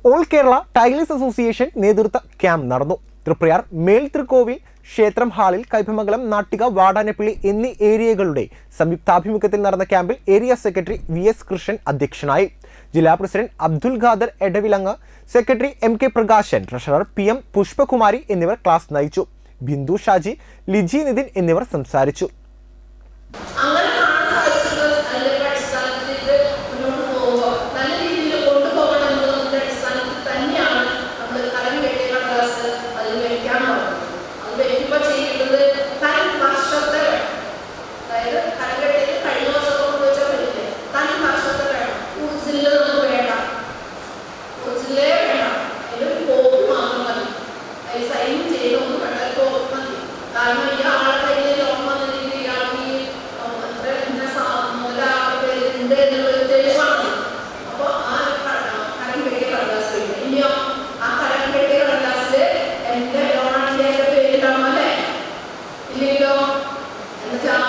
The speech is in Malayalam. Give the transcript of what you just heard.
ഓൾ കേരള ടൈലേഴ്സ് അസോസിയേഷൻ നേതൃത്വ ക്യാമ്പ് നടന്നു തൃപ്രയാർ മേൽ തൃക്കോവിൽ ക്ഷേത്രം ഹാളിൽ കൈപ്പമംഗലം നാട്ടിക വാടാനപ്പള്ളി എന്നീ ഏരിയകളുടെ സംയുക്താഭിമുഖ്യത്തിൽ നടന്ന ക്യാമ്പിൽ area secretary V S Krishnan അധ്യക്ഷനായി ജില്ലാ president Abdul Khader Edavilangu secretary M K Prakashan treasurer P M Pushpakumari എന്നിവർ ക്ലാസ് നയിച്ചു ബിന്ദു ഷാജി ലിജി നിതിൻ എന്നിവർ സംസാരിച്ചു അങ്ങനെ കാണാൻ സാധിച്ചിട്ടുള്ള അതിന്റെ അടിസ്ഥാനത്തിൽ ഇത് മുന്നോട്ട് പോകുമ്പോൾ നല്ല രീതിയിൽ കൊണ്ടുപോകണം എന്നതിന്റെ അടിസ്ഥാനത്തിൽ തന്നെയാണ് നമ്മൾ കലം കെട്ടിയ കടലാസ് അതിൽ വെക്കാൻ പറയുന്നത് അത് വെക്കുമ്പോൾ ചെയ്യേണ്ടത് തൻ വർഷത്തെ വേണം അതായത് കലം കെട്ടിയത് കഴിഞ്ഞ വർഷത്തെ കൊണ്ട് വെച്ചാൽ വരില്ലേ തൻ വർഷത്തെ വേണം ഉറുസില് നമുക്ക് വേണ്ട ഉറുസിലേ വേണ്ട അതിലൊരു കോപ്പ് മാത്രം മതി അതിൽ സൈൻ ചെയ്തൊന്നും വേണ്ട ഒരു കോപ്പ് മതി കാരണം ഈ ആളെ കയ്യിൽ ലോൺ വന്നില്ലെങ്കിൽ ഇയാൾക്ക് ഈ ഉം, എത്ര ഇന്ന സാ- മുതല ആളുടെ പേരിലുണ്ട് എന്നുള്ളൊരു തെളിവാണ് അപ്പോൾ ആ ക- കരം കെട്ടിയ കടലാസ് വേണ്ട ഇനിയോ ആ കരം കെട്ടിയ കടലാസിൽ എൻ്റെ ലോണാണെങ്കിൽ എൻ്റെ പേരിടാമോ അല്ലേ ഇല്ലെങ്കിലോ എന്നുവെച്ചാൽ